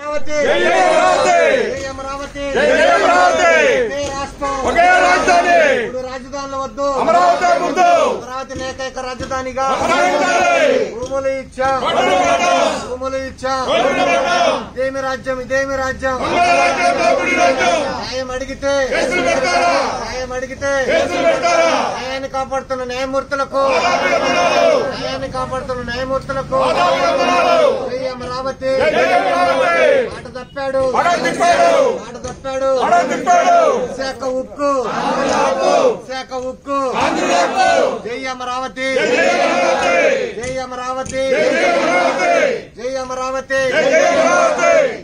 అమరావతి జై అమరావతి! జై అమరావతి జై జై అమరావతి! ఒకే రాష్ట్రం ఒకే రాజధాని! మూడు రాజధానుల వద్దు అమరావతి ముందు అమరావతిని ఏకైక రాజధానిగా కొనసాగించాలి! భూములు ఇచ్చాం పట్టును పెట్టాం! భూములు ఇచ్చాం పట్టును పెట్టాం! ఇదేమి రాజ్యం ఇదేమి రాజ్యం రాజ్యం, దోపిడీ రాజ్యం! న్యాయం అడిగితే కేసులు పెడతారా? న్యాయం అడిగితే కేసులు పెడతారా? న్యాయాన్ని కాపాడుతున్న న్యాయమూర్తులకు అభినందనాలు! న్యాయాన్ని కాపాడుతున్న న్యాయమూర్తులకు అభినందనాలు! జై అమరావతి జై జై అమరావతి! మాట తప్పాడు పడ తిప్పాడు! మాట తప్పాడు పడ తిప్పాడు! విశాఖ ఉక్కు విశాఖ ఉక్కు ఆంధ్రులకు! జై అమరావతి జై అమరావతి! జై అమరావతి జై అమరావతి! జై అమరావతి జై అమరావతి!